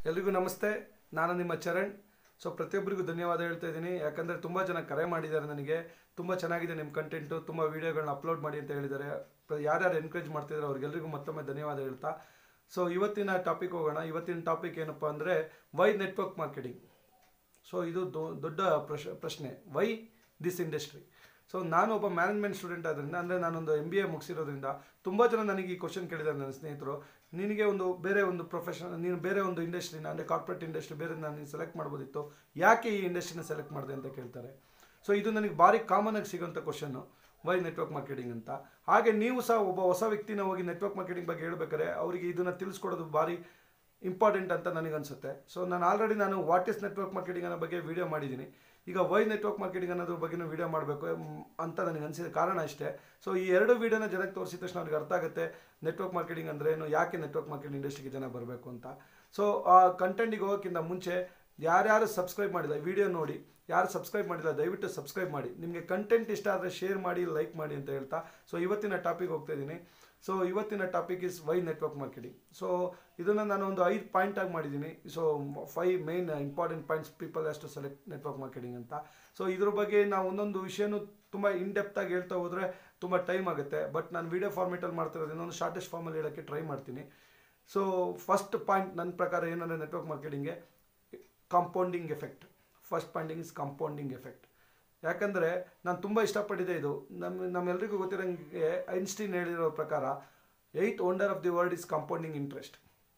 ಎಲ್ರಿಗೂ ನಮಸ್ತೆ ನಾನು ನಿಮ್ಮ ಚರಣ್ ಸೊ ಪ್ರತಿಯೊಬ್ಬರಿಗೂ ಧನ್ಯವಾದ ಹೇಳ್ತಾ ಇದ್ದೀನಿ ಯಾಕಂದರೆ ತುಂಬ ಜನ ಕರೆ ಮಾಡಿದ್ದಾರೆ ನನಗೆ ತುಂಬ ಚೆನ್ನಾಗಿದೆ ನಿಮ್ಮ ಕಂಟೆಂಟು ತುಂಬ ವೀಡಿಯೋಗಳನ್ನ ಅಪ್ಲೋಡ್ ಮಾಡಿ ಅಂತ ಹೇಳಿದ್ದಾರೆ ಪ್ರ- ಯಾರ್ಯಾರು ಎನ್ಕರೇಜ್ ಮಾಡ್ತಿದ್ದಾರೆ ಅವ್ರಿಗೆಲ್ರಿಗೂ ಮತ್ತೊಮ್ಮೆ ಧನ್ಯವಾದ ಹೇಳ್ತಾ ಸೊ ಇವತ್ತಿನ ಟಾಪಿಕ್ ಹೋಗೋಣ ಇವತ್ತಿನ ಟಾಪಿಕ್ ಏನಪ್ಪ ಅಂದರೆ ವೈ ನೆಟ್ವರ್ಕ್ ಮಾರ್ಕೆಟಿಂಗ್ ಸೊ ಇದು ದೊ- ದೊಡ್ಡ ಪ್ರಶ್ ಪ್ರಶ್ನೆ ವೈ ದಿಸ್ ಇಂಡಸ್ಟ್ರಿ ಸೊ ನಾನು ಒಬ್ಬ ಮ್ಯಾನೇಜ್ಮೆಂಟ್ ಸ್ಟೂಡೆಂಟ್ ಆದ್ರಿಂದ ಅಂದರೆ ನಾನೊಂದು ಎಮ್ ಬಿ ಎ ಮುಗಿಸಿರೋದ್ರಿಂದ ತುಂಬ ಜನ ನನಗೆ ಈ ಕ್ವಶನ್ ಕೇಳಿದ್ದಾರೆ ನನ್ನ ಸ್ನೇಹಿತರು ನಿನಗೆ ಒಂದು ಬೇರೆ ಒಂದು ಪ್ರೊಫೆಷನ್ ನೀನು ಬೇರೆ ಒಂದು ಇಂಡಸ್ಟ್ರಿನ ಅಂದರೆ ಕಾರ್ಪೊರೇಟ್ ಇಂಡಸ್ಟ್ರಿ ಬೇರೆ ನಾನು ನೀನು ಸೆಲೆಕ್ಟ್ ಮಾಡ್ಬೋದಿತ್ತು ಯಾಕೆ ಈ ಇಂಡಸ್ಟ್ರಿನ ಸೆಲೆಕ್ಟ್ ಮಾಡಿದೆ ಅಂತ ಕೇಳ್ತಾರೆ ಸೊ ಇದು ನನಗೆ ಭಾರಿ ಕಾಮನ್ ಆಗಿ ಸಿಗೋಂಥ ಕ್ವಶನ್ನು ವೈ ನೆಟ್ವರ್ಕ್ ಮಾರ್ಕೆಟಿಂಗ್ ಅಂತ ಹಾಗೆ ನೀವು ಸಹ ಒಬ್ಬ ಹೊಸ ವ್ಯಕ್ತಿನ ಹೋಗಿ ನೆಟ್ವರ್ಕ್ ಮಾರ್ಕೆಟಿಂಗ್ ಬಗ್ಗೆ ಹೇಳ್ಬೇಕಾದ್ರೆ ಅವರಿಗೆ ಇದನ್ನು ತಿಳಿಸ್ಕೊಡೋದು ಭಾರಿ ಇಂಪಾರ್ಟೆಂಟ್ ಅಂತ ನನಗನ್ಸುತ್ತೆ ಸೊ ನಾನು ಆಲ್ರೆಡಿ ನಾನು ವಾಟ್ ಇಸ್ ನೆಟ್ವರ್ಕ್ ಮಾರ್ಕೆಟಿಂಗ್ ಅನ್ನೋ ಬಗ್ಗೆ ವಿಡಿಯೋ ಮಾಡಿದ್ದೀನಿ ಈಗ ವೈ ನೆಟ್ವರ್ಕ್ ಮಾರ್ಕೆಟಿಂಗ್ ಅನ್ನೋದ್ರ ಬಗ್ಗೆನೂ ವಿಡಿಯೋ ಮಾಡಬೇಕು ಅಂತ ನನಗೆ ಅನಿಸಿದ ಕಾರಣ ಅಷ್ಟೇ ಸೊ ಈ ಎರಡು ವಿಡಿಯೋನ ಜನಕ್ಕೆ ತೋರಿಸಿದ ತಕ್ಷಣ ಅವ್ರಿಗೆ ಅರ್ಥ ಆಗುತ್ತೆ ನೆಟ್ವರ್ಕ್ ಮಾರ್ಕೆಟಿಂಗ್ ಅಂದ್ರೆ ಏನು ಯಾಕೆ ನೆಟ್ವರ್ಕ್ ಮಾರ್ಕೆಟಿಂಗ್ ಇಂಡಸ್ಟ್ರಿಗೆ ಜನ ಬರಬೇಕು ಅಂತ ಸೊ ಆ ಕಂಟೆಂಟಿಗೆ ಹೋಗೋಕ್ಕಿಂತ ಮುಂಚೆ ಯಾರ್ಯಾರು ಸಬ್ಸ್ಕ್ರೈಬ್ ಮಾಡಿಲ್ಲ ವಿಡಿಯೋ ನೋಡಿ ಯಾರು ಸಬ್ಸ್ಕ್ರೈಬ್ ಮಾಡಿಲ್ಲ ದಯವಿಟ್ಟು ಸಬ್ಸ್ಕ್ರೈಬ್ ಮಾಡಿ ನಿಮಗೆ ಕಂಟೆಂಟ್ ಇಷ್ಟ ಆದರೆ ಶೇರ್ ಮಾಡಿ ಲೈಕ್ ಮಾಡಿ ಅಂತ ಹೇಳ್ತಾ ಸೊ ಇವತ್ತಿನ ಟಾಪಿಕ್ ಹೋಗ್ತಾ ಇದ್ದೀನಿ ಸೊ ಇವತ್ತಿನ topic is why network marketing so ಇದನ್ನು ನಾನು ಒಂದು ಐದು ಪಾಯಿಂಟ್ ಆಗಿ ಮಾಡಿದ್ದೀನಿ so five main important points people has to select network marketing ಅಂತ ಸೊ ಇದ್ರ ಬಗ್ಗೆ ನಾವು ಒಂದೊಂದು ವಿಷಯನೂ ತುಂಬ ಇನ್ ಡೆಪ್ತ್ ಆಗಿ ಹೇಳ್ತಾ ಹೋದರೆ ತುಂಬ ಟೈಮ್ ಆಗುತ್ತೆ ಬಟ್ ನಾನು ವಿಡಿಯೋ ಫಾರ್ಮೇಟಲ್ಲಿ ಮಾಡ್ತಿರೋದ್ರಿಂದ ಒಂದು ಶಾರ್ಟೆಸ್ಟ್ ಫಾರ್ಮಲ್ಲಿ ಹೇಳೋಕ್ಕೆ ಟ್ರೈ ಮಾಡ್ತೀನಿ ಸೊ ಫಸ್ಟ್ ಪಾಯಿಂಟ್ ನನ್ನ ಪ್ರಕಾರ ಏನಂದರೆ ನೆಟ್ವರ್ಕ್ ಮಾರ್ಕೆಟಿಂಗ್ಗೆ compounding effect first pointing is compounding effect ಯಾಕಂದರೆ ನಾನು ತುಂಬ ಇಷ್ಟಪಟ್ಟಿದ್ದೆ ಇದು ನಮ್ಮ ನಮ್ಮೆಲ್ಲರಿಗೂ ಗೊತ್ತಿರೋಂಗೆ ಐನ್ಸ್ಟೀನ್ ಹೇಳಿರೋ ಪ್ರಕಾರ eighth wonder of the world is compounding interest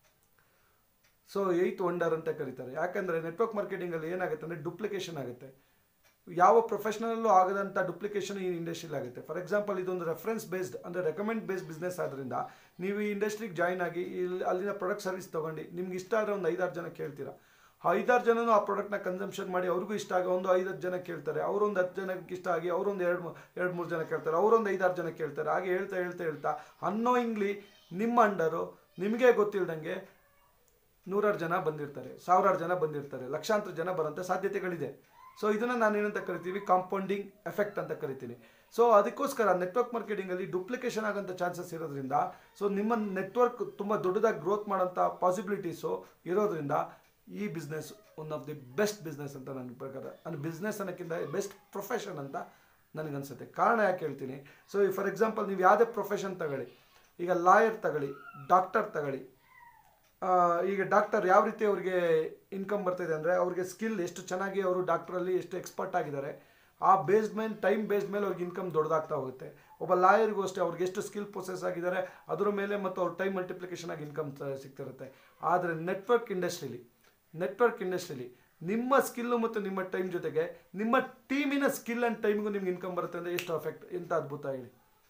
so eighth wonder ಅಂತ ಕರೀತಾರೆ ಯಾಕಂದರೆ ನೆಟ್ವರ್ಕ್ ಮಾರ್ಕೆಟಿಂಗಲ್ಲಿ ಏನಾಗುತ್ತೆ ಅಂದರೆ ಡುಪ್ಲಿಕೇಶನ್ ಆಗುತ್ತೆ ಯಾವ ಪ್ರೊಫೆಷನಲ್ಲೂ ಆಗದಂಥ ಡುಪ್ಲಿಕೇಶನ್ ಈ ಇಂಡಸ್ಟ್ರಿಲಿ ಆಗುತ್ತೆ ಫಾರ್ ಎಕ್ಸಾಂಪಲ್ ಇದೊಂದು ರೆಫರೆನ್ಸ್ ಬೇಸ್ಡ್ ಅಂದರೆ ರೆಕಮೆಂಡ್ ಬೇಸ್ಡ್ ಬಿಸ್ನೆಸ್ ಆದ್ದರಿಂದ ನೀವು ಈ ಇಂಡಸ್ಟ್ರಿಗೆ ಜಾಯ್ನ್ ಆಗಿ ಇಲ್ಲಿ ಅಲ್ಲಿನ ಪ್ರಾಡಕ್ಟ್ ಸರ್ವಿಸ್ ತೊಗೊಂಡು ನಿಮ್ಗೆ ಇಷ್ಟ ಆದರೆ ಒಂದು ಐದಾರು ಜನ ಕೇಳ್ತೀರಾ ಆ ಐದಾರು ಜನನು ಆ ಪ್ರಾಡಕ್ಟ್ನ ಕನ್ಸಂಪ್ಷನ್ ಮಾಡಿ ಅವ್ರಿಗೂ ಇಷ್ಟ ಆಗಿ ಒಂದು ಐದು ಜನ ಕೇಳ್ತಾರೆ ಅವರೊಂದು ಹತ್ತು ಜನಕ್ಕೆ ಇಷ್ಟ ಆಗಿ ಅವರೊಂದು ಎರಡು ಮೂ ಎರಡು ಮೂರು ಜನ ಕೇಳ್ತಾರೆ ಅವರೊಂದು ಐದಾರು ಜನ ಕೇಳ್ತಾರೆ ಹಾಗೆ ಹೇಳ್ತಾ ಹೇಳ್ತಾ ಹೇಳ್ತಾ ಅನ್ನೋಯಿಂಗ್ಲಿ ನಿಮ್ಮ ಅಂಡರು ನಿಮಗೆ ಗೊತ್ತಿಲ್ದಂಗೆ ನೂರಾರು ಜನ ಬಂದಿರ್ತಾರೆ ಸಾವಿರಾರು ಜನ ಬಂದಿರ್ತಾರೆ ಲಕ್ಷಾಂತರ ಜನ ಬರೋಂಥ ಸಾಧ್ಯತೆಗಳಿದೆ ಸೊ ಇದನ್ನು ನಾನು ಏನಂತ ಕರಿತೀವಿ ಕಾಂಪೌಂಡಿಂಗ್ ಎಫೆಕ್ಟ್ ಅಂತ ಕರಿತೀನಿ ಸೊ ಅದಕ್ಕೋಸ್ಕರ ನೆಟ್ವರ್ಕ್ ಮಾರ್ಕೆಟಿಂಗಲ್ಲಿ ಡುಪ್ಲಿಕೇಶನ್ ಆಗೋಂಥ ಚಾನ್ಸಸ್ ಇರೋದ್ರಿಂದ ಸೊ ನಿಮ್ಮ ನೆಟ್ವರ್ಕ್ ತುಂಬ ದೊಡ್ಡದಾಗಿ ಗ್ರೋತ್ ಮಾಡೋಂಥ ಪಾಸಿಬಿಲಿಟೀಸು ಇರೋದ್ರಿಂದ ಈ business one of the best business ಅಂತ ನನ್ನ ಪ್ರಕಾರ ಅಂದರೆ ಬಿಸ್ನೆಸ್ ಅನ್ನೋಕ್ಕಿಂತ ಬೆಸ್ಟ್ ಪ್ರೊಫೆಷನ್ ಅಂತ ನನಗನ್ಸುತ್ತೆ ಕಾರಣ ಯಾಕೆ ಹೇಳ್ತೀನಿ ಸೊ ಫಾರ್ ಎಕ್ಸಾಂಪಲ್ ನೀವು ಯಾವುದೇ ಪ್ರೊಫೆಷನ್ ತಗೊಳ್ಳಿ ಈಗ ಲಾಯರ್ ತಗೊಳ್ಳಿ ಡಾಕ್ಟರ್ ತಗೊಳ್ಳಿ ಆ, ಈಗ ಡಾಕ್ಟರ್ ಯಾವ ರೀತಿ ಅವ್ರಿಗೆ ಇನ್ಕಮ್ ಬರ್ತಿದೆ ಅಂದರೆ ಅವ್ರಿಗೆ ಸ್ಕಿಲ್ ಎಷ್ಟು ಚೆನ್ನಾಗಿ ಅವರು ಡಾಕ್ಟ್ರಲ್ಲಿ ಎಷ್ಟು ಎಕ್ಸ್ಪರ್ಟ್ ಆಗಿದ್ದಾರೆ ಆ ಬೇಸ್ಡ್ ಮೇಲೆ ಟೈಮ್ ಬೇಸ್ಡ್ ಮೇಲೆ ಅವ್ರಿಗೆ ಇನ್ಕಮ್ ದೊಡ್ಡದಾಗ್ತಾ ಹೋಗುತ್ತೆ ಒಬ್ಬ ಲಾಯರ್ಗೂ ಅಷ್ಟೇ ಅವ್ರಿಗೆ ಎಷ್ಟು ಸ್ಕಿಲ್ ಪ್ರೊಸೆಸ್ ಆಗಿದ್ದಾರೆ ಅದ್ರ ಮೇಲೆ ಮತ್ತು ಅವ್ರ ಟೈಮ್ ಮಲ್ಟಿಪ್ಲಿಕೇಶನ್ ಆಗಿ ಇನ್ಕಮ್ ಸಿಗ್ತಿರುತ್ತೆ ಆದರೆ ನೆಟ್ವರ್ಕ್ ಇಂಡಸ್ಟ್ರಿಲಿ ನೆಟ್ವರ್ಕ್ ಇಂಡಸ್ಟ್ರಿಲಿ ನಿಮ್ಮ ಸ್ಕಿಲ್ಲು ಮತ್ತು ನಿಮ್ಮ ಟೈಮ್ ಜೊತೆಗೆ ನಿಮ್ಮ ಟೀಮಿನ ಸ್ಕಿಲ್ ಆ್ಯಂಡ್ ಟೈಮ್ಗೂ ನಿಮ್ಗೆ ಇನ್ಕಮ್ ಬರುತ್ತೆ ಅಂದರೆ ಎಷ್ಟು ಅಫೆಕ್ಟ್ ಎಂಥ ಅದ್ಭುತ ಹೇಳಿ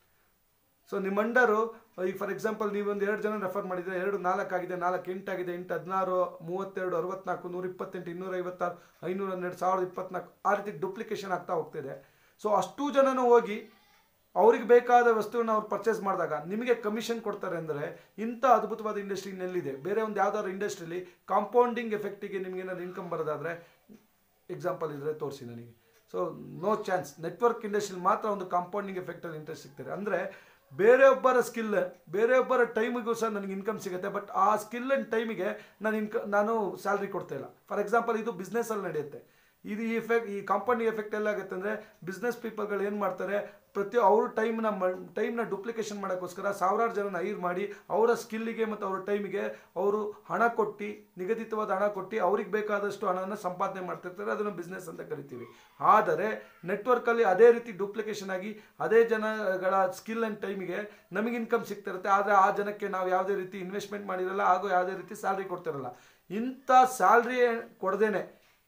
ಸೊ ನಿಮ್ಮ ಅಂಡರು ಈಗ ಫಾರ್ ಎಕ್ಸಾಂಪಲ್ ನೀವೊಂದು ಎರಡು ಜನ ರೆಫರ್ ಮಾಡಿದರೆ ಎರಡು ನಾಲ್ಕು ಆಗಿದೆ ನಾಲ್ಕು ಎಂಟಾಗಿದೆ ಎಂಟು ಹದಿನಾರು ಮೂವತ್ತೆರಡು ಅರವತ್ನಾಲ್ಕು ನೂರ ಇಪ್ಪತ್ತೆಂಟು ಇನ್ನೂರ ಐವತ್ತಾರು ಐನೂರ ಹನ್ನೆರಡು ಸಾವಿರದ ಇಪ್ಪತ್ನಾಲ್ಕು ಆ ರೀತಿ ಡುಪ್ಲಿಕೇಶನ್ ಆಗ್ತಾ ಹೋಗ್ತಿದೆ ಸೊ ಅಷ್ಟು ಜನನೂ ಹೋಗಿ ಅವ್ರಿಗೆ ಬೇಕಾದ ವಸ್ತುವನ್ನ ಅವ್ರು ಪರ್ಚೇಸ್ ಮಾಡಿದಾಗ ನಿಮಗೆ ಕಮಿಷನ್ ಕೊಡ್ತಾರೆ ಅಂದರೆ ಇಂಥ ಅದ್ಭುತವಾದ ಇಂಡಸ್ಟ್ರಿ ಇನ್ನೆಲ್ಲಿದೆ ಬೇರೆ ಒಂದು ಯಾವ್ದಾದ್ರು ಇಂಡಸ್ಟ್ರಿಲಿ ಕಾಂಪೌಂಡಿಂಗ್ ಎಫೆಕ್ಟಿಗೆ ನಿಮ್ಗೆ ಏನಾದ್ರು ಇನ್ಕಮ್ ಬರೋದಾದರೆ ಎಕ್ಸಾಂಪಲ್ ಇದ್ರೆ ತೋರಿಸಿ ನನಗೆ ಸೊ ನೋ ಚಾನ್ಸ್ ನೆಟ್ವರ್ಕ್ ಇಂಡಸ್ಟ್ರಿಲಿ ಮಾತ್ರ ಒಂದು ಕಾಂಪೌಂಡಿಂಗ್ ಎಫೆಕ್ಟಲ್ಲಿ ಇಂಟ್ರೆಸ್ಟ್ ಸಿಗ್ತಾರೆ ಅಂದರೆ ಬೇರೆಯೊಬ್ಬರ ಸ್ಕಿಲ್ ಬೇರೆಯೊಬ್ಬರ ಟೈಮಿಗೂ ಸಹ ನನಗೆ ಇನ್ಕಮ್ ಸಿಗುತ್ತೆ ಬಟ್ ಆ ಸ್ಕಿಲ್ ಆ್ಯಂಡ್ ಟೈಮಿಗೆ ನಾನು ಇನ್ಕ ನಾನು ಸ್ಯಾಲ್ರಿ ಕೊಡ್ತಾ ಇಲ್ಲ ಫಾರ್ ಎಕ್ಸಾಂಪಲ್ ಇದು ಬಿಸ್ನೆಸ್ಸಲ್ಲಿ ನಡೆಯುತ್ತೆ ಇದು ಈ ಎಫೆಕ್ಟ್ ಈ ಕಂಪನಿ ಎಫೆಕ್ಟ್ ಎಲ್ಲಾಗುತ್ತೆ ಅಂದರೆ ಬಿಸ್ನೆಸ್ ಪೀಪಲ್ಗಳು ಏನು ಮಾಡ್ತಾರೆ ಪ್ರತಿ ಅವ್ರ ಟೈಮ್ನ ಟೈಮ್ನ ಡುಪ್ಲಿಕೇಶನ್ ಮಾಡೋಕ್ಕೋಸ್ಕರ ಸಾವಿರಾರು ಜನನ ಹೈರ್ ಮಾಡಿ ಅವರ ಸ್ಕಿಲ್ಲಿಗೆ ಮತ್ತು ಅವ್ರ ಟೈಮಿಗೆ ಅವರು ಹಣ ಕೊಟ್ಟು ನಿಗದಿತವಾದ ಹಣ ಕೊಟ್ಟು ಅವ್ರಿಗೆ ಬೇಕಾದಷ್ಟು ಹಣನ ಸಂಪಾದನೆ ಮಾಡ್ತಿರ್ತಾರೆ ಅದನ್ನು ಬಿಸ್ನೆಸ್ ಅಂತ ಕರಿತೀವಿ ಆದರೆ ನೆಟ್ವರ್ಕಲ್ಲಿ ಅದೇ ರೀತಿ ಡುಪ್ಲಿಕೇಶನ್ ಆಗಿ ಅದೇ ಜನಗಳ ಸ್ಕಿಲ್ ಆ್ಯಂಡ್ ಟೈಮಿಗೆ ನಮಗೆ ಇನ್ಕಮ್ ಸಿಗ್ತಿರುತ್ತೆ ಆದರೆ ಆ ಜನಕ್ಕೆ ನಾವು ಯಾವುದೇ ರೀತಿ ಇನ್ವೆಸ್ಟ್ಮೆಂಟ್ ಮಾಡಿರಲ್ಲ ಹಾಗೂ ಯಾವುದೇ ರೀತಿ ಸ್ಯಾಲ್ರಿ ಕೊಡ್ತಿರಲ್ಲ ಇಂಥ ಸ್ಯಾಲ್ರಿ ಕೊಡದೇನೆ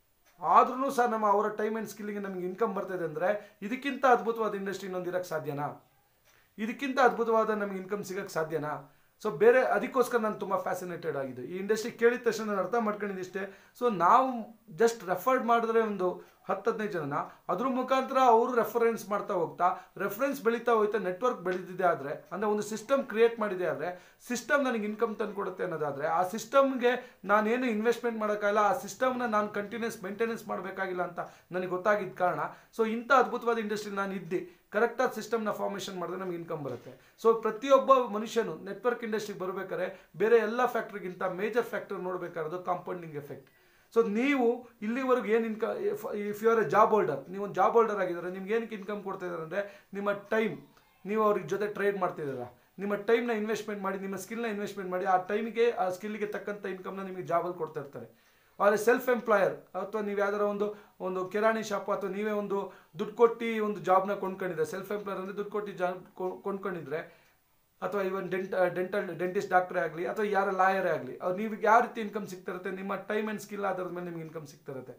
ಆದ್ರೂ ಸಹ ನಮ್ಮ ಅವರ ಟೈಮ್ ಆ್ಯಂಡ್ ಸ್ಕಿಲ್ಲಿಗೆ ನಮಗೆ ಇನ್ಕಮ್ ಬರ್ತಿದೆ ಅಂದರೆ ಇದಕ್ಕಿಂತ ಅದ್ಭುತವಾದ ಇಂಡಸ್ಟ್ರಿ ಇನ್ನೊಂದು ಇರೋಕ್ಕೆ ಸಾಧ್ಯನಾ ಇದಕ್ಕಿಂತ ಅದ್ಭುತವಾದ ನಮಗೆ ಇನ್ಕಮ್ ಸಿಗೋಕ್ಕೆ ಸಾಧ್ಯನಾ ಸೊ ಬೇರೆ ಅದಕ್ಕೋಸ್ಕರ ನಾನು ತುಂಬ ಫ್ಯಾಸಿನೇಟೆಡ್ ಆಗಿದೆ ಈ ಇಂಡಸ್ಟ್ರಿ ಕೇಳಿದ ತಕ್ಷಣ ನಾನು ಅರ್ಥ ಮಾಡ್ಕೊಂಡಿದ್ದಿಷ್ಟೇ ಸೊ ನಾವು ಜಸ್ಟ್ ರೆಫರ್ಡ್ ಮಾಡಿದ್ರೆ ಒಂದು ಹತ್ತು ಹದಿನೈದು ಜನನ ಅದ್ರ ಮುಖಾಂತರ ಅವರು ರೆಫರೆನ್ಸ್ ಮಾಡ್ತಾ ಹೋಗ್ತಾ ರೆಫರೆನ್ಸ್ ಬೆಳೀತಾ ಹೋಯ್ತಾ ನೆಟ್ವರ್ಕ್ ಬೆಳೆದಿದೆ ಆದರೆ ಅಂದರೆ ಒಂದು ಸಿಸ್ಟಮ್ ಕ್ರಿಯೇಟ್ ಮಾಡಿದೆ ಆದರೆ ಸಿಸ್ಟಮ್ ನನಗೆ ಇನ್ಕಮ್ ತಂದು ಕೊಡುತ್ತೆ ಅನ್ನೋದಾದರೆ ಆ ಸಿಸ್ಟಮ್ಗೆ ನಾನೇನು ಇನ್ವೆಸ್ಟ್ಮೆಂಟ್ ಮಾಡೋಕ್ಕಾಗಲ್ಲ ಆ ಸಿಸ್ಟಮ್ನ ನಾನು ಕಂಟಿನ್ಯೂಸ್ ಮೇಂಟೆನೆನ್ಸ್ ಮಾಡಬೇಕಾಗಿಲ್ಲ ಅಂತ ನನಗೆ ಗೊತ್ತಾಗಿದ್ದ ಕಾರಣ ಸೊ ಇಂಥ ಅದ್ಭುತವಾದ ಇಂಡಸ್ಟ್ರಿ ನಾನು ಇದ್ದೆ ಕರೆಕ್ಟಾಗಿ ಸಿಸ್ಟಮ್ನ ಫಾರ್ಮೇಷನ್ ಮಾಡಿದ್ರೆ ನಮ್ಗೆ ಇನ್ಕಮ್ ಬರುತ್ತೆ ಸೊ ಪ್ರತಿಯೊಬ್ಬ ಮನುಷ್ಯನು ನೆಟ್ವರ್ಕ್ ಇಂಡಸ್ಟ್ರಿಗೆ ಬರಬೇಕಾದ್ರೆ ಬೇರೆ ಎಲ್ಲ ಫ್ಯಾಕ್ಟ್ರಿಗಿಂತ ಮೇಜರ್ ಫ್ಯಾಕ್ಟರ್ ನೋಡಬೇಕಾಗಿರೋದು ಕಾಂಪೌಂಡಿಂಗ್ ಎಫೆಕ್ಟ್ ಸೊ ನೀವು ಇಲ್ಲಿವರೆಗೂ ಏನು income if you are a job holder ನೀವು ಒಂದು ಜಾಬ್ ಹೋಲ್ಡರ್ ಆಗಿದ್ದಾರೆ ನಿಮ್ಗೆ ಏನಕ್ಕೆ ಇನ್ಕಮ್ ಕೊಡ್ತಾ ಇದ್ದಾರೆ ಅಂದರೆ ನಿಮ್ಮ ಟೈಮ್ ನೀವು ಅವ್ರಿಗೆ ಜೊತೆ ಟ್ರೇಡ್ ಮಾಡ್ತಿದ್ದೀರಾ ನಿಮ್ಮ ಟೈಮ್ನ ಇನ್ವೆಸ್ಟ್ಮೆಂಟ್ ಮಾಡಿ ನಿಮ್ಮ ಸ್ಕಿಲ್ನ ಇನ್ವೆಸ್ಟ್ಮೆಂಟ್ ಮಾಡಿ ಆ ಟೈಮಿಗೆ ಆ ಸ್ಕಿಲ್ಗೆ ತಕ್ಕಂಥ ಇನ್ಕಮ್ನ ನಿಮಗೆ ಜಾಬಲ್ಲಿ ಕೊಡ್ತಾ ಇರ್ತಾರೆ ಆದರೆ ಸೆಲ್ಫ್ ಎಂಪ್ಲಾಯರ್ ಅಥವಾ ನೀವು ಯಾವ್ದಾರ ಒಂದು ಒಂದು ಕಿರಾಣಿ ಶಾಪ್ ಅಥವಾ ನೀವೇ ಒಂದು ದುಡ್ಡು ಕೊಟ್ಟು ಒಂದು ಜಾಬ್ನ ಕೊಂಡ್ಕೊಂಡಿದ್ರೆ ಸೆಲ್ಫ್ ಎಂಪ್ಲಾಯರ್ ಅಂದರೆ ದುಡ್ಡು ಕೊಟ್ಟು ಜಾಬ್ ಕೊಂಡ್ಕೊಂಡಿದ್ರೆ ಅಥವಾ ಇವನ್ ಡೆಂಟ ಡೆಂಟಲ್ ಡೆಂಟಿಸ್ಟ್ ಡಾಕ್ಟ್ರೇ ಆಗಲಿ ಅಥವಾ ಯಾರ ಲಾಯರೇ ಆಗಲಿ ಅವ್ರು ನೀವು ಯಾವ ರೀತಿ ಇನ್ಕಮ್ ಸಿಗ್ತಿರುತ್ತೆ ನಿಮ್ಮ ಟೈಮ್ ಆ್ಯಂಡ್ ಸ್ಕಿಲ್ ಆಧಾರದ ಮೇಲೆ ನಿಮ್ಗೆ ಇನ್ಕಮ್ ಸಿಗ್ತಿರುತ್ತೆ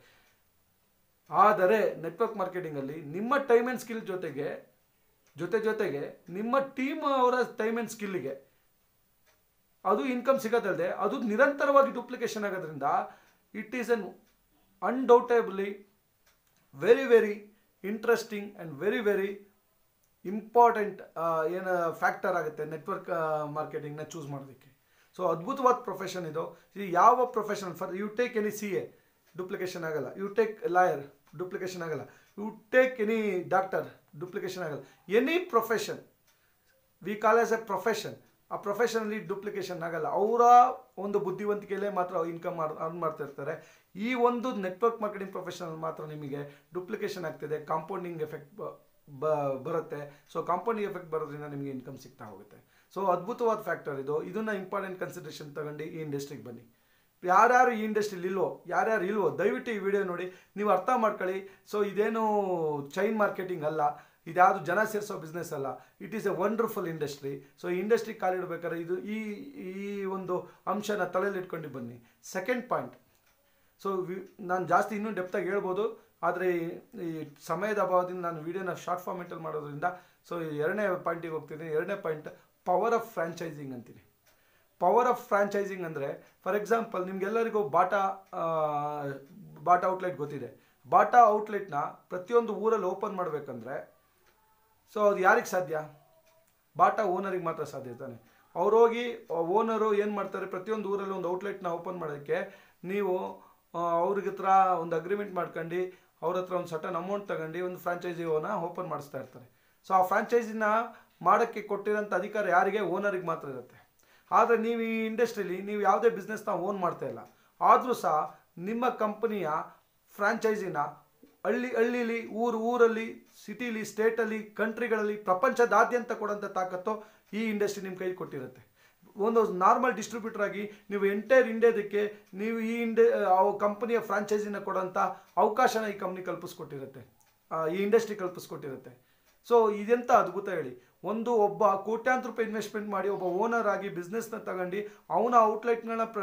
ಆದರೆ ನೆಟ್ವರ್ಕ್ ಮಾರ್ಕೆಟಿಂಗಲ್ಲಿ ನಿಮ್ಮ ಟೈಮ್ ಆ್ಯಂಡ್ ಸ್ಕಿಲ್ ಜೊತೆಗೆ ಜೊತೆ ಜೊತೆಗೆ ನಿಮ್ಮ ಟೀಮ್ ಅವರ ಟೈಮ್ ಆ್ಯಂಡ್ ಸ್ಕಿಲ್ಗೆ ಅದು ಇನ್ಕಮ್ ಸಿಗೋದಲ್ಲದೆ ಅದು ನಿರಂತರವಾಗಿ ಡೂಪ್ಲಿಕೇಶನ್ ಆಗೋದ್ರಿಂದ it is an undoubtably very very interesting and very very important ಏನು ಫ್ಯಾಕ್ಟರ್ ಆಗುತ್ತೆ ನೆಟ್ವರ್ಕ್ ಮಾರ್ಕೆಟಿಂಗ್ನ ಚೂಸ್ ಮಾಡೋದಕ್ಕೆ ಸೊ ಅದ್ಭುತವಾದ ಪ್ರೊಫೆಷನ್ ಇದು ಇದು ಯಾವ profession for you take any C A duplication ಆಗಲ್ಲ ಯು ಟೇಕ್ ಲಾಯರ್ ಡೂಪ್ಲಿಕೇಶನ್ ಆಗಲ್ಲ you take any doctor duplication ಆಗಲ್ಲ any profession we call as a profession ಆ ಪ್ರೊಫೆಷನಲ್ಲಿ ಡೂಪ್ಲಿಕೇಶನ್ ಆಗಲ್ಲ ಅವರ ಒಂದು ಬುದ್ಧಿವಂತಿಕೆಯಲ್ಲೇ ಮಾತ್ರ ಇನ್ಕಮ್ ಮಾಡ್ ಅರ್ನ್ ಮಾಡ್ತಾ ಇರ್ತಾರೆ ಈ ಒಂದು ನೆಟ್ವರ್ಕ್ ಮಾರ್ಕೆಟಿಂಗ್ ಪ್ರೊಫೆಷನಲ್ ಮಾತ್ರ ನಿಮಗೆ ಡೂಪ್ಲಿಕೇಶನ್ ಆಗ್ತಿದೆ ಕಾಂಪೌಂಡಿಂಗ್ ಎಫೆಕ್ಟ್ ಬ ಬರುತ್ತೆ ಸೊ ಕಾಂಪೌಂಡಿಂಗ್ ಎಫೆಕ್ಟ್ ಬರೋದ್ರಿಂದ ನಿಮಗೆ ಇನ್ಕಮ್ ಸಿಗ್ತಾ ಹೋಗುತ್ತೆ ಸೊ ಅದ್ಭುತವಾದ ಫ್ಯಾಕ್ಟರ್ ಇದು ಇದನ್ನ ಇಂಪಾರ್ಟೆಂಟ್ ಕನ್ಸಿಡರೇಷನ್ ತಗೊಂಡು ಈ ಇಂಡಸ್ಟ್ರಿಗೆ ಬನ್ನಿ ಯಾರ್ಯಾರು ಈ ಇಂಡಸ್ಟ್ರಿಲಿ ಇಲ್ವೋ ಯಾರ್ಯಾರು ಇಲ್ವೋ ದಯವಿಟ್ಟು ಈ ವಿಡಿಯೋ ನೋಡಿ ನೀವು ಅರ್ಥ ಮಾಡ್ಕೊಳ್ಳಿ ಸೊ ಇದೇನು ಚೈನ್ ಮಾರ್ಕೆಟಿಂಗ್ ಅಲ್ಲ ಇದ್ಯಾವುದು ಜನ ಸೇರಿಸೋ ಬಿಸ್ನೆಸ್ ಅಲ್ಲ it is a wonderful industry so ಈ ಇಂಡಸ್ಟ್ರಿ ಕಾಲಿಡ್ಬೇಕಾದ್ರೆ ಇದು ಈ ಈ ಒಂದು ಅಂಶನ ತಲೆಯಲ್ಲಿ ಇಟ್ಕೊಂಡು ಬನ್ನಿ ಸೆಕೆಂಡ್ ಪಾಯಿಂಟ್ ಸೊ ನಾನು ಜಾಸ್ತಿ ಇನ್ನೂ ಡೆಪ್ತಾಗಿ ಹೇಳ್ಬೋದು ಆದರೆ ಈ ಸಮಯದ ಅಭಾವದಿಂದ ನಾನು ವಿಡಿಯೋನ ಶಾರ್ಟ್ ಫಾರ್ಮೆಟಲ್ಲಿ ಮಾಡೋದ್ರಿಂದ ಸೊ ಎರಡನೇ ಪಾಯಿಂಟಿಗೆ ಹೋಗ್ತೀನಿ ಎರಡನೇ ಪಾಯಿಂಟ್ ಪವರ್ ಆಫ್ ಫ್ರ್ಯಾಂಚೈಸಿಂಗ್ ಅಂತೀನಿ ಪವರ್ ಆಫ್ ಫ್ರ್ಯಾಂಚೈಸಿಂಗ್ ಅಂದರೆ ಫಾರ್ ಎಕ್ಸಾಂಪಲ್ ನಿಮ್ಗೆಲ್ಲರಿಗೂ ಬಾಟಾ ಬಾಟಾ ಔಟ್ಲೆಟ್ ಗೊತ್ತಿದೆ ಬಾಟಾ ಔಟ್ಲೆಟ್ನ ಪ್ರತಿಯೊಂದು ಊರಲ್ಲಿ ಓಪನ್ ಮಾಡಬೇಕಂದ್ರೆ ಸೊ ಅದು ಯಾರಿಗೆ ಸಾಧ್ಯ ಬಾಟಾ ಓನರಿಗೆ ಮಾತ್ರ ಸಾಧ್ಯ ತಾನೆ ಅವ್ರೋಗಿ ಓನರು ಏನು ಮಾಡ್ತಾರೆ ಪ್ರತಿಯೊಂದು ಊರಲ್ಲಿ ಒಂದು ಔಟ್ಲೆಟ್ನ ಓಪನ್ ಮಾಡೋಕ್ಕೆ ನೀವು ಅವ್ರಿಗೆ ಹತ್ರ ಒಂದು ಅಗ್ರಿಮೆಂಟ್ ಮಾಡ್ಕೊಂಡು ಅವ್ರ ಹತ್ರ ಒಂದು ಸಟನ್ ಅಮೌಂಟ್ ತಗೊಂಡು ಒಂದು ಫ್ರಾಂಚೈಸಿ ಓನ ಓಪನ್ ಮಾಡಿಸ್ತಾ ಇರ್ತಾರೆ ಸೊ ಆ ಫ್ರಾಂಚೈಸಿನ ಮಾಡೋಕ್ಕೆ ಕೊಟ್ಟಿರೋಂಥ ಅಧಿಕಾರ ಯಾರಿಗೆ ಓನರಿಗೆ ಮಾತ್ರ ಇರುತ್ತೆ ಆದರೆ ನೀವು ಈ ಇಂಡಸ್ಟ್ರೀಲಿ ನೀವು ಯಾವುದೇ ಬಿಸ್ನೆಸ್ನ ಓನ್ ಮಾಡ್ತಾ ಇಲ್ಲ ಆದರೂ ಸಹ ನಿಮ್ಮ ಕಂಪನಿಯ ಫ್ರಾಂಚೈಸಿನ ಹಳ್ಳಿ ಹಳ್ಳಿಲಿ ಊರು ಊರಲ್ಲಿ ಸಿಟಿಲಿ ಸ್ಟೇಟಲ್ಲಿ ಕಂಟ್ರಿಗಳಲ್ಲಿ ಪ್ರಪಂಚದಾದ್ಯಂತ ಕೊಡೋಂಥ ತಾಕತ್ತು ಈ ಇಂಡಸ್ಟ್ರಿ ನಿಮ್ಮ ಕೈ ಕೊಟ್ಟಿರುತ್ತೆ ಒಂದು ನಾರ್ಮಲ್ ಡಿಸ್ಟ್ರಿಬ್ಯೂಟರ್ ಆಗಿ ನೀವು ಎಂಟೈರ್ ಇಂಡಿಯಾದಕ್ಕೆ ನೀವು ಈ ಇಂಡ ಕಂಪನಿಯ ಫ್ರಾಂಚೈಸಿನ ಕೊಡೋಂಥ ಅವಕಾಶನ ಈ ಕಂಪ್ನಿ ಕಲ್ಪಿಸ್ಕೊಟ್ಟಿರುತ್ತೆ ಈ ಇಂಡಸ್ಟ್ರಿ ಕಲ್ಪಿಸ್ಕೊಟ್ಟಿರುತ್ತೆ ಸೊ ಇದೆಂತ ಅದ್ಭುತ ಹೇಳಿ ಒಂದು ಒಬ್ಬ ಕೋಟ್ಯಾಂತರ ರೂಪಾಯಿ ಇನ್ವೆಸ್ಟ್ಮೆಂಟ್ ಮಾಡಿ ಒಬ್ಬ ಓನರ್ ಆಗಿ ಬಿಸ್ನೆಸ್ನ ತಗೊಂಡು ಅವನ ಔಟ್ಲೆಟ್ಗಳನ್ನ ಪ್ರ